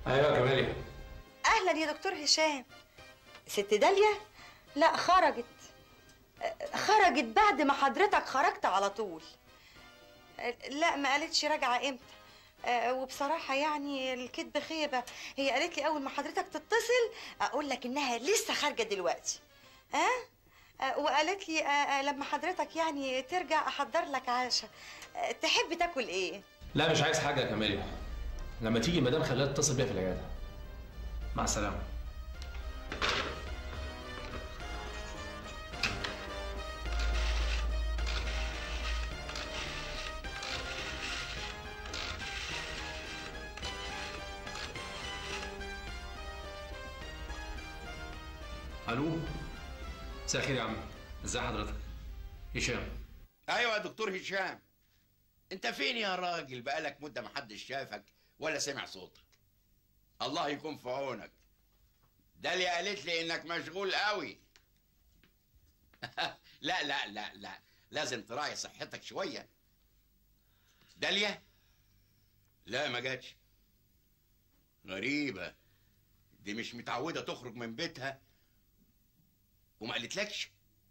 ايوه يا كمالي اهلا يا دكتور هشام ست داليا لا خرجت آه، خرجت بعد ما حضرتك خرجت على طول آه، لا ما قالتش راجعه امتى آه، وبصراحة يعني الكذب خيبة هي قالت لي أول ما حضرتك تتصل أقول لك إنها لسه خارجة دلوقتي ها آه، وقالت لي آه، آه، لما حضرتك يعني ترجع أحضر لك عشاء آه، تحب تاكل إيه؟ لا مش عايز حاجه يا كمالي لما تيجي المدام خليها تتصل بيها في العياده مع السلامه الو مساء الخير يا عم ازي حضرتك هشام ايوه يا دكتور هشام انت فين يا راجل بقالك مده محدش شافك ولا سمع صوتك الله يكون في عونك داليا قالت لي انك مشغول قوي لا لا لا لا لازم تراعي صحتك شويه داليا لا ما جاتش غريبه دي مش متعوده تخرج من بيتها وما قالتلكش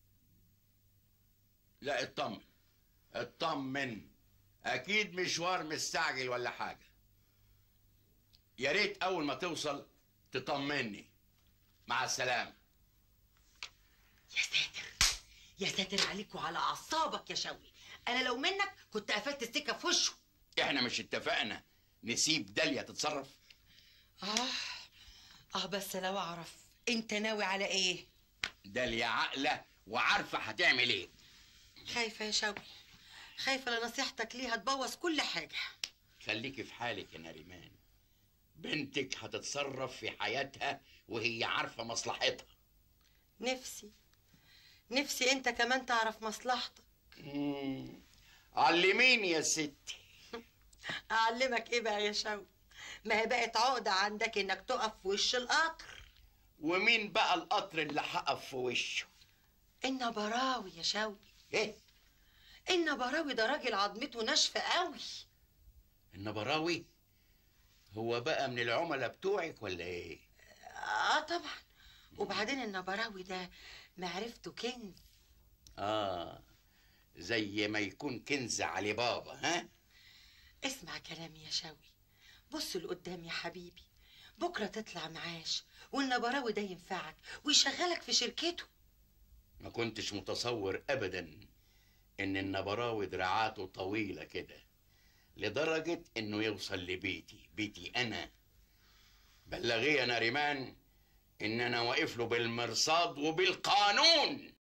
لا اطمن اطمن اكيد مشوار مستعجل ولا حاجه يا ريت اول ما توصل تطمني مع السلامه يا ساتر يا ساتر عليك وعلى اعصابك يا شوقي انا لو منك كنت قفلت السكه في وشه احنا مش اتفقنا نسيب داليا تتصرف اه اه بس لو اعرف انت ناوي على ايه داليا عاقله وعارفه هتعمل ايه خايفه يا شوقي خايفه لنصيحتك ليها تبوظ كل حاجه خليكي في حالك يا نريمان بنتك هتتصرف في حياتها وهي عارفه مصلحتها نفسي نفسي انت كمان تعرف مصلحتك مم. علميني يا ستي اعلمك ايه بقى يا شوقي ما هي بقت عقده عندك انك تقف في وش القطر ومين بقى القطر اللي هقف في وشه النبراوي يا شوقي ايه النبراوي ده راجل عظمته ناشفه قوي النبراوي هو بقى من العملاء بتوعك ولا ايه اه طبعا وبعدين النبراوي ده معرفته كنز اه زي ما يكون كنز علي بابا ها اسمع كلامي يا شوقي بص لقدام يا حبيبي بكره تطلع معاش والنبراوي ده ينفعك ويشغلك في شركته ما كنتش متصور ابدا ان النبراوي دراعاته طويله كده لدرجه انه يوصل لبيتي بيتي انا بلغيه يا ناريمان ان انا واقف له بالمرصاد وبالقانون